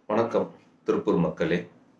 வணக்கம் திருப்பூர் மக்களே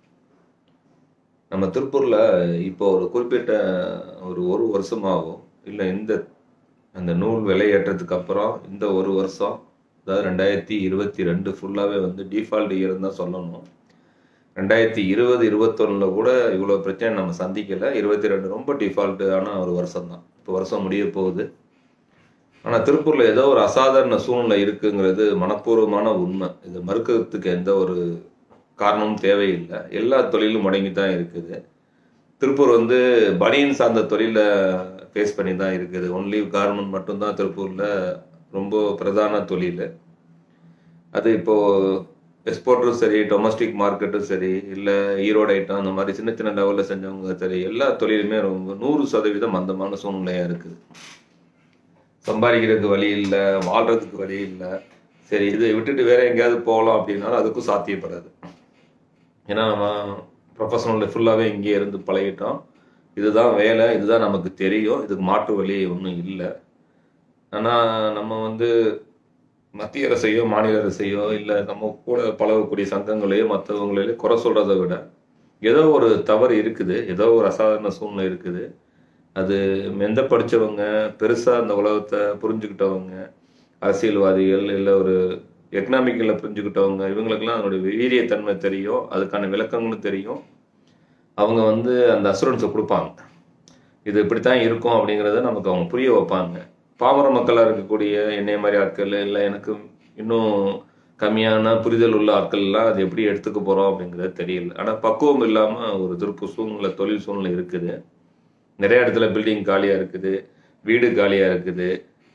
நம்ம திருப்பூரில் இப்போ ஒரு குறிப்பிட்ட ஒரு ஒரு வருஷமாகவோ இல்லை இந்த அந்த நூல் விலையேற்றத்துக்கு அப்புறம் இந்த ஒரு வருஷம் அதாவது ரெண்டாயிரத்தி இருபத்தி ரெண்டு ஃபுல்லாகவே வந்து டிஃபால்ட் இயர் தான் சொல்லணும் ரெண்டாயிரத்தி இருபது இருபத்தொன்னில் கூட இவ்வளோ பிரச்சனை நம்ம சந்திக்கலை இருபத்தி ரெண்டு ரொம்ப டிஃபால்ட்டான ஒரு வருஷம் தான் இப்போ வருஷம் முடிய போகுது ஆனால் திருப்பூரில் ஏதோ ஒரு அசாதாரண சூழ்நிலை இருக்குங்கிறது மனப்பூர்வமான உண்மை இது மறுக்கிறதுக்கு எந்த ஒரு காரணமும் தேவையில்லை எல்லா தொழிலும் முடங்கி தான் இருக்குது திருப்பூர் வந்து பனியன் சார்ந்த தொழிலை ஃபேஸ் பண்ணி தான் இருக்குது ஒன்லி கார்மெண்ட் மட்டும்தான் திருப்பூரில் ரொம்ப பிரதான தொழில் அது இப்போது எக்ஸ்போர்ட்டரும் சரி டொமஸ்டிக் மார்க்கெட்டும் சரி இல்லை ஈரோடு ஐட்டம் அந்த மாதிரி சின்ன சின்ன லெவலில் செஞ்சவங்க சரி எல்லா தொழிலுமே ரொம்ப நூறு சதவீதம் மந்தமான சூழ்நிலையாக இருக்குது சம்பாதிக்கிறதுக்கு வழி இல்லை வாழ்றதுக்கு வழி இல்லை சரி இதை விட்டுட்டு வேற எங்கேயாவது போகலாம் அப்படின்னாலும் அதுக்கும் சாத்தியப்படாது ஏன்னா நம்ம ப்ரொஃபஷனல் ஃபுல்லாகவே இங்கேயே இருந்து பழகிட்டோம் இதுதான் வேலை இதுதான் நமக்கு தெரியும் இதுக்கு மாற்று வழி ஒன்றும் இல்லை ஆனால் நம்ம வந்து மத்திய அரசையோ மாநில அரசையோ இல்லை நம்ம கூட பழகக்கூடிய சங்கங்களையோ மற்றவங்களையோ குறை சொல்கிறத விட ஏதோ ஒரு தவறு இருக்குது ஏதோ ஒரு அசாதாரண சூழ்நிலை இருக்குது அது எந்த படித்தவங்க பெருசாக அந்த உலகத்தை புரிஞ்சுக்கிட்டவங்க அரசியல்வாதிகள் இல்லை ஒரு எக்கனாமிக்கலில் புரிஞ்சுக்கிட்டவங்க இவங்களுக்கெல்லாம் அதனுடைய வீரியத்தன்மை தெரியும் அதுக்கான விளக்கங்களும் தெரியும் அவங்க வந்து அந்த அசுரன்ஸை கொடுப்பாங்க இது இப்படித்தான் இருக்கும் அப்படிங்கிறத நமக்கு அவங்க புரிய வைப்பாங்க பாமர மக்களாக இருக்கக்கூடிய என்னைய மாதிரி ஆட்கள் இல்லை எனக்கு இன்னும் கம்மியான புரிதல் உள்ள ஆட்கள்லாம் அது எப்படி எடுத்துக்க போகிறோம் அப்படிங்கிறது தெரியல ஆனால் பக்குவம் இல்லாமல் ஒரு திருப்பூர் சூழ்நிலை தொழில் சூழ்நிலை இருக்குது நிறைய இடத்துல பில்டிங் காலியாக இருக்குது வீடு காலியாக இருக்குது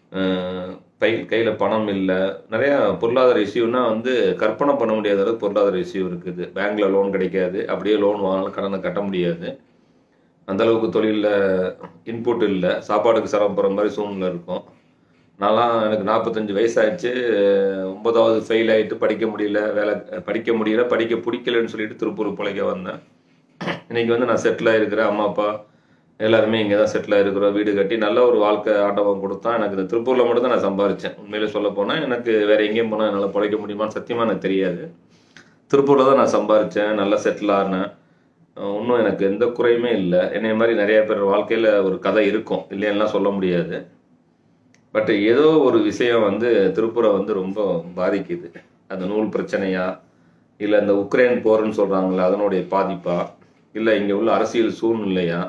பை கையில் பணம் இல்லை நிறையா பொருளாதார இஷ்யூனா வந்து கற்பனை பண்ண முடியாத அளவுக்கு பொருளாதார இஷ்யூ இருக்குது பேங்க்ல லோன் கிடைக்காது அப்படியே லோன் வாங்கினாலும் கடனை கட்ட முடியாது அந்த அளவுக்கு தொழிலில் இன்புட் இல்லை சாப்பாடுக்கு சிரமப்படுற மாதிரி சூழ்நிலை இருக்கும் நான்லாம் எனக்கு நாற்பத்தஞ்சு வயசாயிடுச்சு ஒன்பதாவது ஃபெயில் ஆகிட்டு படிக்க முடியல வேலை படிக்க முடியல படிக்க பிடிக்கலன்னு சொல்லிட்டு திருப்பூர் பிழைக்க வந்தேன் இன்னைக்கு வந்து நான் செட்டில் ஆகிருக்கிறேன் அம்மா அப்பா எல்லாருமே இங்கே தான் செட்டில் ஆகிருக்கிறோம் வீடு கட்டி நல்ல ஒரு வாழ்க்கை ஆண்டவன் கொடுத்தான் எனக்கு இந்த திருப்பூரில் மட்டும் தான் நான் சம்பாரித்தேன் உண்மையிலே சொல்ல போனால் எனக்கு வேறு எங்கேயும் போனால் என்னால் பிழைக்க முடியுமான்னு சத்தியமாக எனக்கு தெரியாது திருப்பூரில் தான் நான் சம்பாரித்தேன் நல்லா செட்டில் ஆனேன் இன்னும் எனக்கு எந்த குறையுமே இல்லை என்னைய மாதிரி நிறைய பேர் வாழ்க்கையில் ஒரு கதை இருக்கும் இல்லைன்னா சொல்ல முடியாது பட் ஏதோ ஒரு விஷயம் வந்து திருப்பூரை வந்து ரொம்ப பாதிக்குது அந்த நூல் பிரச்சனையா இல்லை இந்த உக்ரைன் போர்னு சொல்கிறாங்களே அதனுடைய பாதிப்பா இல்லை இங்கே உள்ள அரசியல் சூழ்நிலையா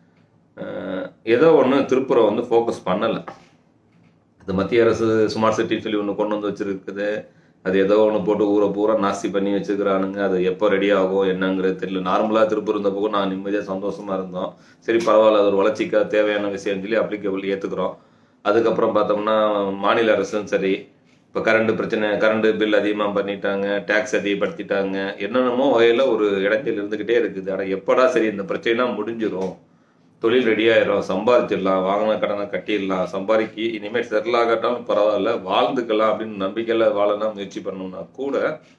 ஏதோ ஒன்று திருப்பூரை வந்து ஃபோக்கஸ் பண்ணலை அது மத்திய அரசு ஸ்மார்ட் சிட்டின்னு சொல்லி ஒன்று கொண்டு வந்து வச்சுருக்குது அது ஏதோ ஒன்று போட்டு ஊரை பூரா நாஸ்தி பண்ணி வச்சுக்கிறானுங்க அது எப்போ ரெடி ஆகும் என்னங்கிறது தெரியல நார்மலாக திருப்பூர் இருந்த போகும் நான் நிம்மதியாக சந்தோஷமாக இருந்தோம் சரி பரவாயில்ல அது ஒரு வளர்ச்சிக்காக தேவையான விஷயம் சொல்லி அப்ளிகபிள் ஏற்றுக்கிறோம் அதுக்கப்புறம் பார்த்தோம்னா மாநில அரசும் சரி இப்போ கரண்ட் பிரச்சனை கரண்ட் பில் அதிகமாக பண்ணிட்டாங்க டேக்ஸ் அதிகப்படுத்திட்டாங்க என்னென்னமோ வகையில் ஒரு இடைஞ்சல் இருந்துக்கிட்டே இருக்குது ஆனால் எப்படா சரி இந்த பிரச்சனைலாம் முடிஞ்சிடும் தொழில் ரெடியாயிரும் சம்பாதிச்சிடலாம் வாங்கின கடனை கட்டிடலாம் சம்பாதிக்கி இனிமேல் செட்டில் ஆகட்டாலும் பரவாயில்ல வாழ்ந்துக்கலாம் அப்படின்னு நம்பிக்கையில் வாழலாம் முயற்சி பண்ணோம்னா கூட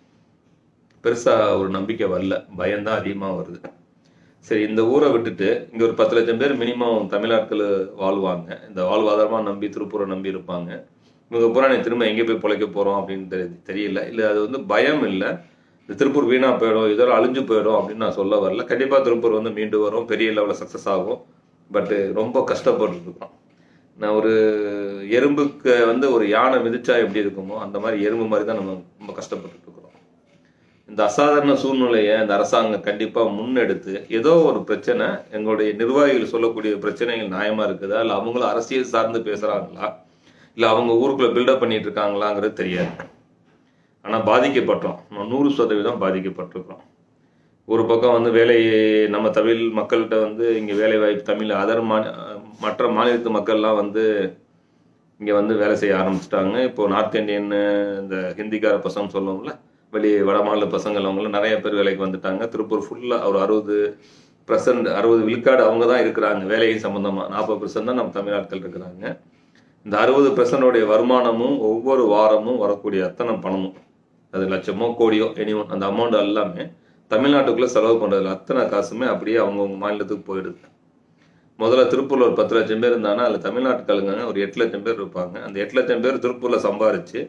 பெருசாக ஒரு நம்பிக்கை வரல பயம்தான் அதிகமாக வருது சரி இந்த ஊரை விட்டுட்டு இங்கே ஒரு பத்து லட்சம் பேர் மினிமம் தமிழ்நாட்டில் வாழ்வாங்க இந்த வாழ்வாதாரமாக நம்பி திருப்பூரை நம்பி இருப்பாங்க இவங்க பூரா நீ திரும்ப எங்கே போய் பிழைக்க போகிறோம் அப்படின்னு தெரியல இல்லை அது வந்து பயம் இல்லை இந்த திருப்பூர் வீணாக போயிடும் இதெல்லாம் அழிஞ்சு போயிடும் அப்படின்னு நான் சொல்ல வரல கண்டிப்பாக திருப்பூர் வந்து மீண்டு வரும் பெரிய லெவலில் சக்ஸஸ் ஆகும் பட்டு ரொம்ப கஷ்டப்பட்டுருக்கோம் நான் ஒரு எறும்புக்கு வந்து ஒரு யானை மிதிச்சா எப்படி இருக்குமோ அந்த மாதிரி எறும்பு மாதிரி தான் நம்ம ரொம்ப கஷ்டப்பட்டு இருக்கிறோம் இந்த அசாதாரண சூழ்நிலையை இந்த அரசாங்கம் கண்டிப்பாக முன்னெடுத்து ஏதோ ஒரு பிரச்சனை எங்களுடைய நிர்வாகிகள் சொல்லக்கூடிய பிரச்சனைகள் நியாயமாக இருக்குதா இல்லை அவங்களும் அரசியல் சார்ந்து பேசுகிறாங்களா இல்லை அவங்க ஊருக்குள்ளே பில்டப் பண்ணிட்டு இருக்காங்களாங்கிறது தெரியாது ஆனால் பாதிக்கப்பட்டோம் நம்ம நூறு சதவீதம் பாதிக்கப்பட்டிருக்கிறோம் ஒரு பக்கம் வந்து வேலை நம்ம தமிழ் மக்கள்கிட்ட வந்து இங்கே வேலை வாய்ப்பு தமிழ் அதர் மா மற்ற மாநிலத்து மக்கள்லாம் வந்து இங்கே வந்து வேலை செய்ய ஆரம்பிச்சிட்டாங்க இப்போ நார்த் இந்தியன் இந்த ஹிந்திக்கார பசங்க சொல்லுவோம்ல வெளி வட மாநில பசங்கள் அவங்களும் நிறைய பேர் வேலைக்கு வந்துட்டாங்க திருப்பூர் ஃபுல்லாக ஒரு அறுபது பர்சன்ட் அறுபது விழுக்காடு அவங்க தான் இருக்கிறாங்க வேலையின் சம்மந்தமாக நாற்பது பர்சன்ட் தான் நம்ம தமிழ்நாட்டில் இருக்கிறாங்க இந்த அறுபது பர்சன்டோடைய வருமானமும் ஒவ்வொரு வாரமும் வரக்கூடிய அத்தனை பணமும் அது லட்சமோ கோடியோ எனி ஒன் அந்த அமௌண்ட் எல்லாமே தமிழ்நாட்டுக்குள்ளே செலவு பண்ணுறதுல அத்தனை காசுமே அப்படியே அவங்கவுங்க மாநிலத்துக்கு போயிடுது முதல்ல திருப்பூர்ல ஒரு பத்து லட்சம் பேர் இருந்தாங்கன்னா அதில் தமிழ்நாட்டுக்காரங்க ஒரு எட்டு லட்சம் பேர் இருப்பாங்க அந்த எட்டு லட்சம் பேர் திருப்பூர்ல சம்பாரிச்சு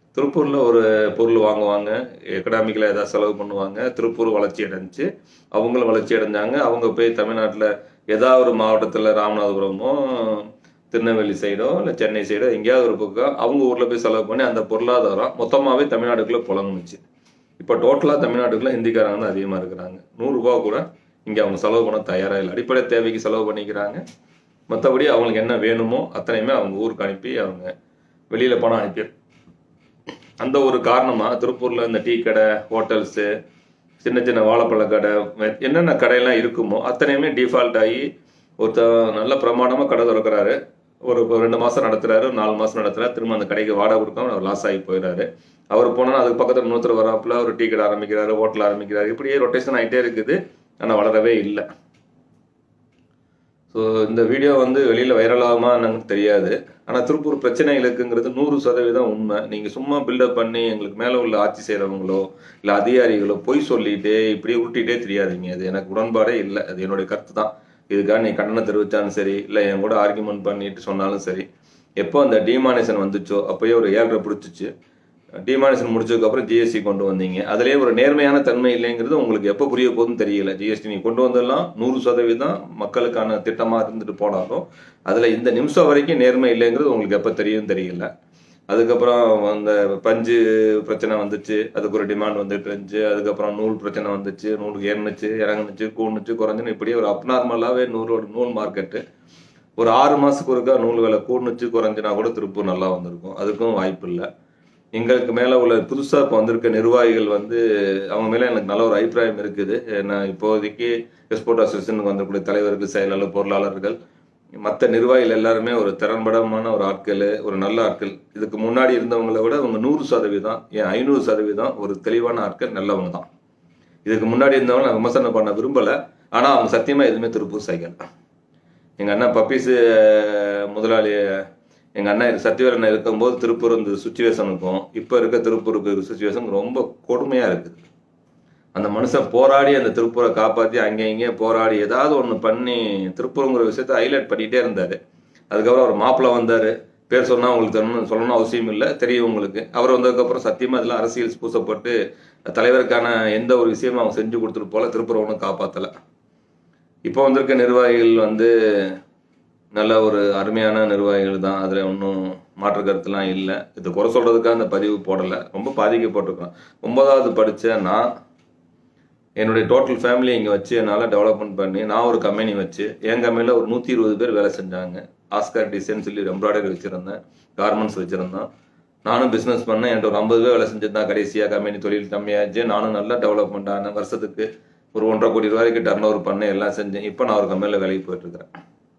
திருப்பூரில் ஒரு பொருள் வாங்குவாங்க எக்கனாமிக்கலாக ஏதாவது செலவு பண்ணுவாங்க திருப்பூர் வளர்ச்சி அடைஞ்சிச்சு அவங்களும் வளர்ச்சி அடைஞ்சாங்க அவங்க போய் தமிழ்நாட்டில் ஏதாவது ஒரு மாவட்டத்தில் ராமநாதபுரமோ திருநெல்வேலி சைடோ இல்லை சென்னை சைடோ எங்கேயாவது ஒரு பக்கம் அவங்க ஊரில் போய் செலவு பண்ணி அந்த பொருளாதாரம் மொத்தமாகவே தமிழ்நாட்டுக்குள்ளே புழங்குனுச்சு இப்போ டோட்டலாக தமிழ்நாட்டுக்குள்ள ஹிந்திக்காரங்க தான் அதிகமாக இருக்கிறாங்க நூறுரூவா கூட இங்கே அவங்க செலவு பண்ண தயாராக இல்லை அடிப்படை தேவைக்கு செலவு பண்ணிக்கிறாங்க மற்றபடி அவங்களுக்கு என்ன வேணுமோ அத்தனையுமே அவங்க ஊருக்கு அனுப்பி அவங்க வெளியில் பணம் அனுப்பி அந்த ஒரு காரணமாக திருப்பூரில் இந்த டீ கடை ஹோட்டல்ஸு சின்ன சின்ன வாழைப்பழ கடை மெ- என்னென்ன கடையெல்லாம் இருக்குமோ அத்தனையுமே டிஃபால்ட் ஆகி ஒருத்தர் நல்ல பிரமாண்டமாக கடை திறக்கிறாரு ஒரு இப்போ ரெண்டு மாதம் நடத்துறாரு நாலு மாதம் நடத்துறாரு திரும்ப அந்த கடைக்கு வாடகை கொடுக்காம அவர் லாஸ் ஆகி போயிடுறாரு அவர் போனால் அதுக்கு பக்கத்தில் இன்னொருத்தர் வராப்புல ஒரு டீ கடை ஆரம்பிக்கிறாரு ஹோட்டல் ஆரம்பிக்கிறாரு இப்படியே ரொட்டேஷன் ஆகிட்டே இருக்குது ஆனால் வளரவே இல்லை ஸோ இந்த வீடியோ வந்து வெளியில் வைரல் ஆகுமா என்னன்னு தெரியாது ஆனால் திருப்பூர் பிரச்சனைகள் இருக்குங்கிறது நூறு சதவீதம் உண்மை நீங்கள் சும்மா பில்டப் பண்ணி எங்களுக்கு மேலே உள்ள ஆட்சி செய்கிறவங்களோ இல்லை அதிகாரிகளோ பொய் சொல்லிட்டு இப்படியே உருட்டிகிட்டே தெரியாதீங்க அது எனக்கு உடன்பாடே இல்லை அது என்னுடைய கருத்து தான் இதுக்காக நீ கண்டனம் தெரிவித்தாலும் சரி இல்லை என் கூட ஆர்குமெண்ட் பண்ணிட்டு சொன்னாலும் சரி எப்போ அந்த டிமானேஷன் வந்துச்சோ அப்போயே ஒரு ஏழரை பிடிச்சிச்சு டிமானேஷன் முடிச்சதுக்கு அப்புறம் ஜிஎஸ்டி கொண்டு வந்தீங்க அதுலயே ஒரு நேர்மையான தன்மை இல்லைங்கிறது உங்களுக்கு எப்போ புரிய போகுதுன்னு தெரியல ஜிஎஸ்டி நீ கொண்டு வந்தெல்லாம் நூறு சதவீதம் மக்களுக்கான திட்டமா இருந்துட்டு போனாலும் அதுல இந்த நிமிஷம் வரைக்கும் நேர்மை இல்லைங்கிறது உங்களுக்கு எப்போ தெரியும் தெரியல அதுக்கப்புறம் அந்த பஞ்சு பிரச்சனை வந்துச்சு அதுக்கு ஒரு டிமாண்ட் வந்துட்டு இருந்துச்சு அதுக்கப்புறம் நூல் பிரச்சனை வந்துச்சு நூல் ஏறுனுச்சு இறங்குனுச்சு கூணுச்சு குறைஞ்சுன்னு இப்படியே ஒரு அப்நார்மலாகவே நூலோட நூல் மார்க்கெட்டு ஒரு ஆறு மாசத்துக்கு ஒருக்கா நூல் விலை கூணுச்சு குறைஞ்சுனா கூட திருப்பூர் நல்லா வந்திருக்கும் அதுக்கும் வாய்ப்பு இல்லை எங்களுக்கு மேல உள்ள புதுசா இப்போ வந்திருக்க நிர்வாகிகள் வந்து அவங்க மேல எனக்கு நல்ல ஒரு அபிப்பிராயம் இருக்குது ஏன்னா இப்போதைக்கு எக்ஸ்போர்ட் அசோசியேஷனுக்கு வந்திருக்கக்கூடிய தலைவர்கள் செயலாளர் பொருளாளர்கள் மற்ற நிர்வாகிகள் எல்லாருமே ஒரு திறன்படமான ஒரு ஆட்கள் ஒரு நல்ல ஆட்கள் இதுக்கு முன்னாடி இருந்தவங்களை விட அவங்க நூறு சதவீதம் ஏன் ஐநூறு சதவீதம் ஒரு தெளிவான ஆட்கள் நல்லவங்க தான் இதுக்கு முன்னாடி இருந்தவங்க நான் விமர்சனம் பண்ண விரும்பல ஆனா அவங்க சத்தியமா எதுவுமே திருப்பூர் சைக்கிள் எங்க அண்ணன் பப்பீஸ் முதலாளி எங்க அண்ணன் சத்தியவேலன் இருக்கும்போது திருப்பூர் இந்த சுச்சுவேஷனுக்கும் இப்ப இருக்க திருப்பூருக்கு சுச்சுவேஷன் ரொம்ப கொடுமையா இருக்குது அந்த மனுஷன் போராடி அந்த திருப்பூரை காப்பாத்தி அங்கே இங்கே போராடி ஏதாவது ஒண்ணு பண்ணி திருப்பூருங்கிற விஷயத்த ஹைலைட் பண்ணிட்டே இருந்தாரு அதுக்கப்புறம் அவர் மாப்பிள்ளை வந்தாரு பேர் சொன்னா உங்களுக்கு தெரியணும் சொல்லணும் அவசியம் இல்லை தெரியும் உங்களுக்கு அவர் வந்ததுக்கப்புறம் சத்தியமா இதெல்லாம் அரசியல் பூசப்பட்டு தலைவருக்கான எந்த ஒரு விஷயமும் அவங்க செஞ்சு கொடுத்துட்டு போல திருப்பூரை ஒன்றும் காப்பாத்தல இப்போ வந்திருக்க நிர்வாகிகள் வந்து நல்ல ஒரு அருமையான நிர்வாகிகள் தான் அதில் ஒன்றும் மாற்று கருத்துலாம் இல்லை இது குறை சொல்றதுக்காக அந்த பதிவு போடலை ரொம்ப பாதிக்கப்பட்டிருக்கோம் ஒன்பதாவது படித்த நான் என்னுடைய டோட்டல் ஃபேமிலி இங்கே வச்சு என்னால் டெவலப்மெண்ட் பண்ணி நான் ஒரு கம்பெனி வச்சு என் கம்பெனியில் ஒரு நூற்றி இருபது பேர் வேலை செஞ்சாங்க ஆஸ்கர் டிசைன் சொல்லி எம்ப்ராய்டரி வச்சுருந்தேன் கார்மெண்ட்ஸ் வச்சுருந்தேன் நானும் பிஸ்னஸ் பண்ணேன் என்கிட்ட ஒரு ஐம்பது பேர் வேலை செஞ்சுருந்தேன் கடைசியாக கம்பெனி தொழில் கம்மியாச்சு நானும் நல்லா டெவலப்மெண்ட் ஆனேன் வருஷத்துக்கு ஒரு ஒன்றரை கோடி ரூபாய்க்கு டர்ன் ஓவர் பண்ணேன் எல்லாம் செஞ்சேன் இப்போ நான் ஒரு கம்பெனியில் வேலைக்கு போயிட்டு இருக்கிறேன்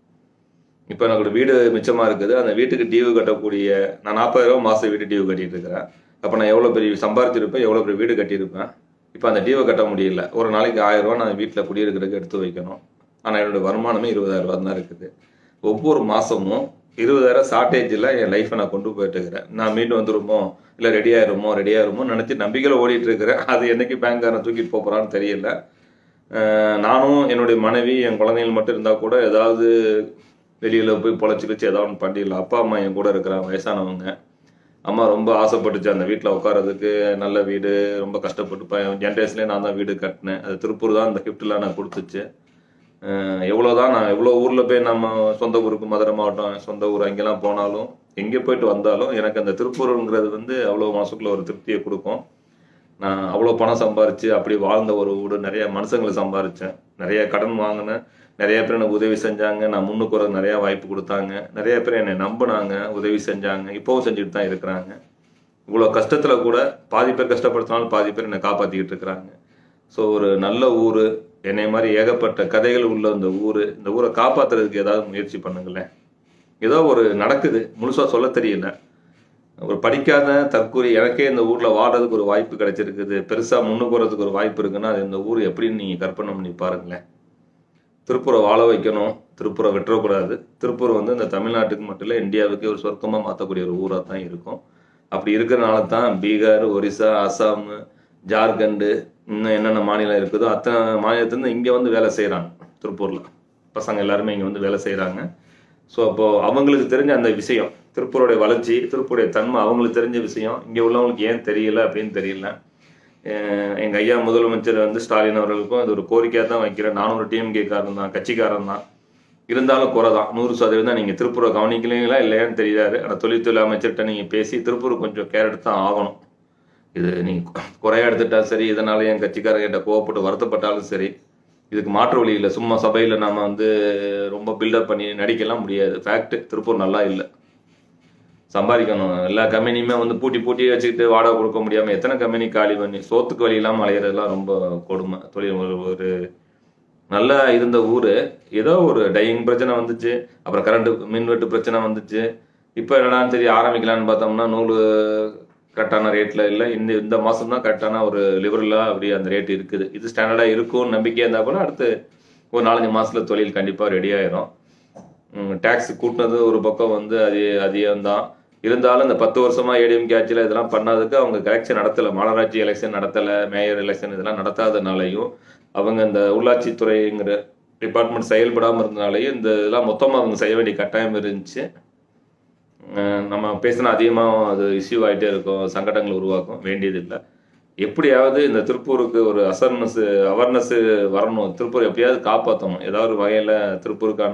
இப்போ எனக்கு ஒரு வீடு மிச்சமாக இருக்குது அந்த வீட்டுக்கு டியூ கட்டக்கூடிய நான் நாற்பதாயிரம் மாதம் வீட்டு டியூ கட்டிட்டு இருக்கிறேன் அப்போ நான் எவ்வளோ பெரிய சம்பாரிச்சிருப்பேன் எவ்வளோ பெரிய வீடு கட்டியிருப்பேன் இப்போ அந்த டியூவை கட்ட முடியல ஒரு நாளைக்கு ஆயிரம் ரூபாய் நான் வீட்டில் குடியிருக்கிறதுக்கு எடுத்து வைக்கணும் ஆனால் என்னோட வருமானமே இருபதாயிரம் ரூபா தான் இருக்குது ஒவ்வொரு மாதமும் இருபதாயிரம் ஷார்ட்டேஜில் என் லைஃப்பை நான் கொண்டு போயிட்டு இருக்கிறேன் நான் மீண்டும் வந்துருமோ இல்லை ரெடி ஆயிருமோ ரெடி ஆயிருமோ நினச்சி நம்பிக்கையில் ஓடிட்டு இருக்கிறேன் அது என்னைக்கு பேங்க்காரன் தூக்கிட்டு போகிறான்னு தெரியல அஹ் நானும் என்னுடைய மனைவி என் குழந்தைகள் மட்டும் இருந்தால் கூட ஏதாவது வெளியில் போய் பொழைச்சி வச்சு ஏதாவது ஒன்று பண்ணிடலாம் அப்பா அம்மா என் கூட இருக்கிறாங்க வயசானவங்க அம்மா ரொம்ப ஆசைப்பட்டுச்சு அந்த வீட்டில் உட்காரதுக்கு நல்ல வீடு ரொம்ப கஷ்டப்பட்டு என் ஜென்ரேஷன்லேயே நான் தான் வீடு கட்டினேன் அது திருப்பூர் தான் அந்த கிஃப்ட்லாம் நான் கொடுத்துச்சு அஹ் எவ்வளவுதான் நான் எவ்வளோ ஊரில் போய் நம்ம சொந்த ஊருக்கு மதுரை மாவட்டம் சொந்த ஊர் அங்கெல்லாம் போனாலும் எங்கே போயிட்டு வந்தாலும் எனக்கு அந்த திருப்பூருங்கிறது வந்து அவ்வளோ மனசுக்குள்ள ஒரு திருப்தியை கொடுக்கும் நான் அவ்வளோ பணம் சம்பாரிச்சு அப்படி வாழ்ந்த ஒரு வீடு நிறைய மனுஷங்களை சம்பாரிச்சேன் நிறைய கடன் வாங்கினேன் நிறைய பேர் எனக்கு உதவி செஞ்சாங்க நான் முன்னுக்கு வர நிறைய வாய்ப்பு கொடுத்தாங்க நிறைய பேர் என்னை நம்பினாங்க உதவி செஞ்சாங்க இப்போவும் செஞ்சுட்டு தான் இருக்கிறாங்க இவ்வளோ கஷ்டத்தில் கூட பாதி பேர் கஷ்டப்படுத்தினாலும் பாதி பேர் என்னை காப்பாற்றிக்கிட்டு இருக்கிறாங்க ஸோ ஒரு நல்ல ஊர் என்னை மாதிரி ஏகப்பட்ட கதைகள் உள்ள இந்த ஊர் இந்த ஊரை காப்பாத்துறதுக்கு ஏதாவது முயற்சி பண்ணுங்களேன் ஏதோ ஒரு நடக்குது முழுசா சொல்ல தெரியல ஒரு படிக்காத தற்கூரி எனக்கே இந்த ஊர்ல வாழ்றதுக்கு ஒரு வாய்ப்பு கிடைச்சிருக்குது பெருசா முன்னுக்கு வரதுக்கு ஒரு வாய்ப்பு இருக்குன்னா அது இந்த ஊர் எப்படின்னு நீங்க கற்பனை பண்ணி பாருங்களேன் திருப்பூரை வாழ வைக்கணும் திருப்பூரை வெட்டக்கூடாது திருப்பூர் வந்து இந்த தமிழ்நாட்டுக்கு மட்டும் இல்லை இந்தியாவுக்கு ஒரு சொர்க்கமா மாற்றக்கூடிய ஒரு ஊராக தான் இருக்கும் அப்படி இருக்கிறனால தான் பீகார் ஒரிசா அசாம் ஜார்க்கண்டு இன்னும் என்னென்ன மாநிலம் இருக்குதோ அத்தனை மாநிலத்துலேருந்து இங்கே வந்து வேலை செய்கிறாங்க திருப்பூரில் பசங்க எல்லாருமே இங்கே வந்து வேலை செய்கிறாங்க ஸோ அப்போது அவங்களுக்கு தெரிஞ்ச அந்த விஷயம் திருப்பூருடைய வளர்ச்சி திருப்பூருடைய தன்மை அவங்களுக்கு தெரிஞ்ச விஷயம் இங்கே உள்ளவங்களுக்கு ஏன் தெரியல அப்படின்னு தெரியல அஹ் எங்க ஐயா முதலமைச்சர் வந்து ஸ்டாலின் அவர்களுக்கும் அது ஒரு கோரிக்கையாக தான் வைக்கிறேன் நானும் ஒரு டிஎம்கே காரன் தான் கட்சிக்காரன் தான் இருந்தாலும் குறை தான் நூறு சதவீதம் தான் நீங்கள் திருப்பூரை கவனிக்கலீங்களா இல்லையான்னு தெரியாது ஆனால் தொழில்துறை அமைச்சர்கிட்ட நீங்கள் பேசி திருப்பூர் கொஞ்சம் கேர் எடுத்து தான் ஆகணும் இது நீங்கள் குறையா எடுத்துட்டா சரி இதனால என் கட்சிக்காரங்கிட்ட கோவப்பட்டு வருத்தப்பட்டாலும் சரி இதுக்கு மாற்று வழி இல்லை சும்மா சபையில் நம்ம வந்து ரொம்ப பில்டப் பண்ணி நடிக்கலாம் முடியாது ஃபேக்ட் திருப்பூர் நல்லா இல்லை சம்பாதிக்கணும் எல்லா கம்பெனியுமே வந்து பூட்டி பூட்டி வச்சுக்கிட்டு வாடகை கொடுக்க முடியாமல் எத்தனை கம்பெனி காலி பண்ணி சோத்துக்கு வழி இல்லாமல் அலையிறதுலாம் ரொம்ப கொடுமை தொழில் ஒரு ஒரு நல்லா இருந்த ஊர் ஏதோ ஒரு டையிங் பிரச்சனை வந்துச்சு அப்புறம் கரண்ட் மின்வெட்டு பிரச்சனை வந்துச்சு இப்போ என்னடான்னு சரி ஆரம்பிக்கலான்னு பார்த்தோம்னா நூல் கரெக்டான ரேட்டில் இல்லை இந்த இந்த மாதம் தான் கரெக்டான ஒரு லிபரலாக அப்படி அந்த ரேட் இருக்குது இது ஸ்டாண்டர்டாக இருக்கும்னு நம்பிக்கையாக இருந்தால் கூட அடுத்து ஒரு நாலஞ்சு மாதத்தில் தொழில் கண்டிப்பாக ரெடி ஆயிரும் டேக்ஸ் கூட்டினது ஒரு பக்கம் வந்து அது அதிகம் தான் இருந்தாலும் இந்த பத்து வருஷமா ஏடிஎம் கேட்சில் இதெல்லாம் பண்ணாததுக்கு அவங்க எலெக்ஷன் நடத்தலை மாநகராட்சி எலெக்ஷன் நடத்தலை மேயர் எலெக்ஷன் இதெல்லாம் நடத்தாதனாலையும் அவங்க இந்த உள்ளாட்சித்துறைங்கிற டிபார்ட்மெண்ட் செயல்படாமல் இருந்தனாலையும் இந்த இதெல்லாம் மொத்தமாக அவங்க செய்ய வேண்டிய கட்டாயம் இருந்துச்சு அஹ் நம்ம பேசினா அதிகமாக அது இஷ்யூ ஆகிட்டே இருக்கும் சங்கடங்கள் உருவாக்கும் வேண்டியதில்லை எப்படியாவது இந்த திருப்பூருக்கு ஒரு அசர்னஸ் அவேர்னஸ் வரணும் திருப்பூர் எப்படியாவது காப்பாற்றணும் ஏதாவது ஒரு வகையில் திருப்பூருக்கான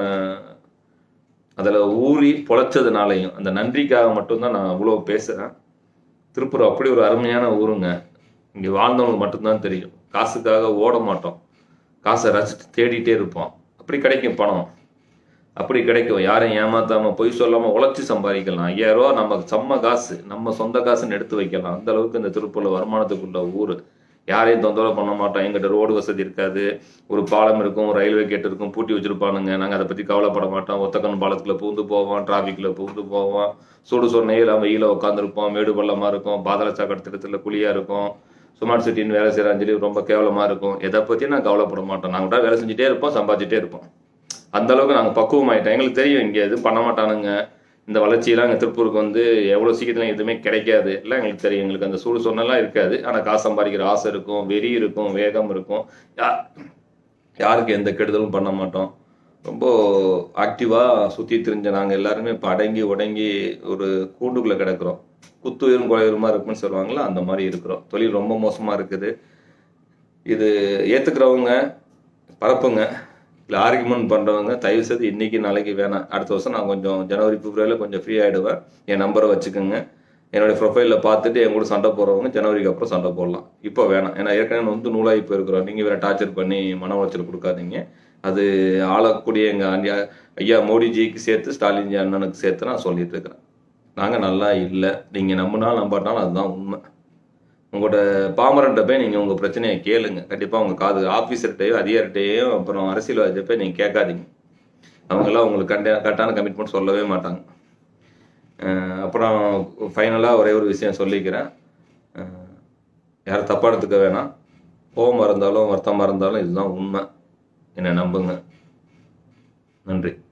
அதில் ஊறி பொழைச்சதுனாலையும் அந்த நன்றிக்காக மட்டும்தான் நான் அவ்வளோ பேசுகிறேன் திருப்பூர் அப்படி ஒரு அருமையான ஊருங்க இங்கே வாழ்ந்தவங்களுக்கு மட்டும்தான் தெரியும் காசுக்காக ஓட மாட்டோம் காசை ரசித்து தேடிட்டே இருப்போம் அப்படி கிடைக்கும் பணம் அப்படி கிடைக்கும் யாரையும் ஏமாத்தாம பொய் சொல்லாம உழைச்சி சம்பாதிக்கலாம் ஐயாயிரம் ரூபா நம்ம செம்ம காசு நம்ம சொந்த காசுன்னு எடுத்து வைக்கலாம் அந்த அளவுக்கு இந்த திருப்பூர்ல வருமானத்துக்குள்ள ஊர் யாரையும் தொந்தரவு பண்ண மாட்டோம் எங்கிட்ட ரோடு வசதி இருக்காது ஒரு பாலம் இருக்கும் ஒரு ரயில்வே கேட் இருக்கும் பூட்டி வச்சிருப்பானுங்க நாங்கள் அதை பற்றி கவலைப்பட மாட்டோம் ஒத்தக்கன் பாலத்துக்குள்ள பூந்து போவோம் டிராஃபிக்கில் பூந்து போவோம் சுடு சொன்னையில் இல்லாமல் வெயில உட்காந்துருப்போம் மேடு பள்ளமாக இருக்கும் பாதாள சாக்கடை திட்டத்தில் குழியாக இருக்கும் ஸ்மார்ட் சிட்டின்னு வேலை செய்கிறான்னு சொல்லி ரொம்ப கேவலமாக இருக்கும் எதை பற்றியும் நான் கவலைப்பட மாட்டோம் நாங்கள் கூட வேலை செஞ்சுட்டே இருப்போம் சம்பாதிச்சுட்டே இருப்போம் அந்த அளவுக்கு நாங்கள் பக்குவமாயிட்டோம் எங்களுக்கு தெரியும் இங்கே எதுவும் பண்ண மாட்டானுங்க இந்த வளர்ச்சியெல்லாம் இங்கே திருப்பூருக்கு வந்து எவ்வளோ சீக்கிரத்தில் எதுவுமே கிடைக்காது எல்லாம் எங்களுக்கு தெரியும் எங்களுக்கு அந்த சூடு சொன்னெல்லாம் இருக்காது ஆனால் காசு சம்பாதிக்கிற ஆசை இருக்கும் வெறி இருக்கும் வேகம் இருக்கும் யா யாருக்கு எந்த கெடுதலும் பண்ண மாட்டோம் ரொம்ப ஆக்டிவாக சுற்றி திரிஞ்ச நாங்கள் எல்லாருமே இப்போ அடங்கி உடங்கி ஒரு கூண்டுக்குள்ளே கிடக்குறோம் குத்துயிரும் குறையுமா இருக்குன்னு சொல்லுவாங்களா அந்த மாதிரி இருக்கிறோம் தொழில் ரொம்ப மோசமாக இருக்குது இது ஏற்றுக்கிறவங்க பரப்புங்க இல்லை ஆர்குமெண்ட் பண்ணுறவங்க தயவு செய்து இன்னைக்கு நாளைக்கு வேணாம் அடுத்த வருஷம் நான் கொஞ்சம் ஜனவரி பிப்ரவரியில் கொஞ்சம் ஃப்ரீ ஆகிடுவேன் என் நம்பரை வச்சுக்கோங்க என்னுடைய ப்ரொஃபைலில் பார்த்துட்டு என் கூட சண்டை போடுறவங்க ஜனவரிக்கு அப்புறம் சண்டை போடலாம் இப்போ வேணாம் ஏன்னா ஏற்கனவே வந்து நூலாகி போயிருக்கிறோம் நீங்கள் வேற டார்ச்சர் பண்ணி மன உளைச்சல் கொடுக்காதீங்க அது ஆளக்கூடிய எங்கள் ஐயா மோடிஜிக்கு சேர்த்து ஸ்டாலின்ஜி அண்ணனுக்கு சேர்த்து நான் சொல்லிட்டு இருக்கிறேன் நாங்கள் நல்லா இல்லை நீங்கள் நம்பினாலும் நம்பாட்டாலும் அதுதான் உண்மை உங்களோட பாமரன்ட்ட போய் நீங்கள் உங்கள் பிரச்சனையை கேளுங்க கண்டிப்பாக உங்கள் காது ஆஃபீஸர்கிட்டையோ அதிகாரிட்டையோ அப்புறம் அரசியல்வாதிட்ட போய் நீங்கள் கேட்காதீங்க அவங்கெல்லாம் உங்களுக்கு கண்ட கரெக்டான கமிட்மெண்ட் சொல்லவே மாட்டாங்க அஹ் அப்புறம் ஃபைனலாக ஒரே ஒரு விஷயம் சொல்லிக்கிறேன் அஹ் யாரும் தப்பாக எடுத்துக்க வேணாம் கோபமாக இருந்தாலும் வருத்தமாக இருந்தாலும் இதுதான் உண்மை என்னை நம்புங்க நன்றி